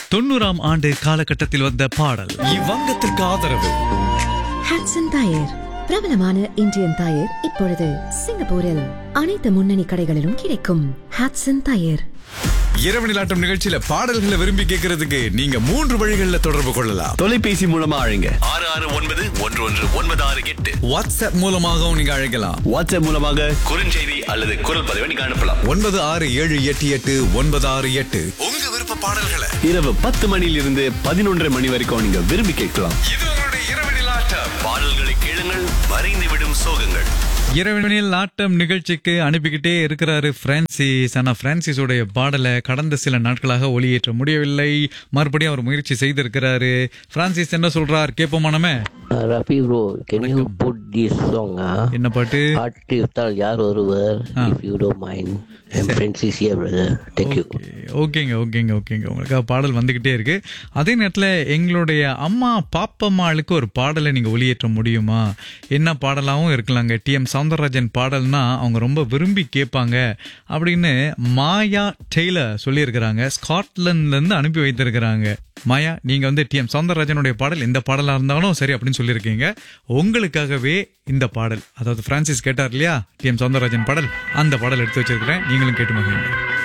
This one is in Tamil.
தொண்ணூறாம் ஆண்டு காலகட்டத்தில் வந்த பாடல் இவ்வங்கத்திற்கு ஆதரவு ஹாட்சன் டயர் பிரபலமான இந்தியன் டயர் இப்பொழுது சிங்கப்பூரில் அனைத்து முன்னணி கடைகளிலும் கிடைக்கும் ஹாட்சன் டயர் இரவு நிலாட்டம் நிகழ்ச்சியில பாடல்களை விரும்பி கேட்கறதுக்கு நீங்க மூன்று வழிகளில் தொடர்பு கொள்ளலாம் தொலைபேசி மூலமா அழைங்க ஆறு ஆறு ஒன்பது ஒன்று ஒன்று ஒன்பது ஆறு எட்டு வாட்ஸ்அப் மூலமாகவும் நீங்க அழைக்கலாம் வாட்ஸ்அப் மூலமாக குறுஞ்செய்தி அல்லது குரல் பதிவை நீங்க அனுப்பலாம் ஒன்பது ஆறு ஏழு எட்டு எட்டு ஒன்பது ஆறு எட்டு உங்க விருப்ப பாடல்களை இரவு பத்து மணியிலிருந்து பதினொன்றரை மணி வரைக்கும் நீங்க விரும்பி கேட்கலாம் இது உங்களுடைய இரவு நிலாட்டம் பாடல்களை கேளுங்கள் மறைந்து விடும் சோகங்கள் இரவினில் ஆட்டம் நிகழ்ச்சிக்கு அனுப்பிக்கிட்டே இருக்கிறாரு பிரான்சிஸ் ஆனா பிரான்சிஸோடைய பாடலை கடந்த சில நாட்களாக ஒளியேற்ற முடியவில்லை மறுபடியும் அவர் முயற்சி செய்திருக்கிறாரு பிரான்சிஸ் என்ன சொல்றார் கேட்போமானமே Uh, Rafi bro, can you put this song ah? என்ன பாட்டு Artiftal யார் ஒருவர் if you don't mind. I'm Francis here brother. Thank you. ஓகேங்க ஓகேங்க ஓகேங்க உங்களுக்காக பாடல் வந்துகிட்டே இருக்கு அதே நேரத்தில் எங்களுடைய அம்மா பாப்பம்மாளுக்கு ஒரு பாடலை நீங்க ஒளியேற்ற முடியுமா என்ன பாடலாகவும் இருக்கலாங்க டி எம் சவுந்தரராஜன் பாடல்னா அவங்க ரொம்ப விரும்பி கேட்பாங்க அப்படின்னு மாயா டெய்லர் சொல்லியிருக்கிறாங்க ஸ்காட்லாந்துல இருந்து அனுப்பி வைத்திருக்கிறாங்க மாயா நீங்க வந்து டி எம் சவுந்தரராஜனுடைய பாடல் எந்த பாடலா இருந்தாலும் சரி அப்படின்னு சொல்லியிருக்கீங்க உங்களுக்காகவே இந்த பாடல் அதாவது பிரான்சிஸ் கேட்டார் இல்லையா டி எம் சவுந்தரராஜன் பாடல் அந்த பாடல் எடுத்து வச்சிருக்கிறேன் நீங்களும் கேட்டு மகிழுங்க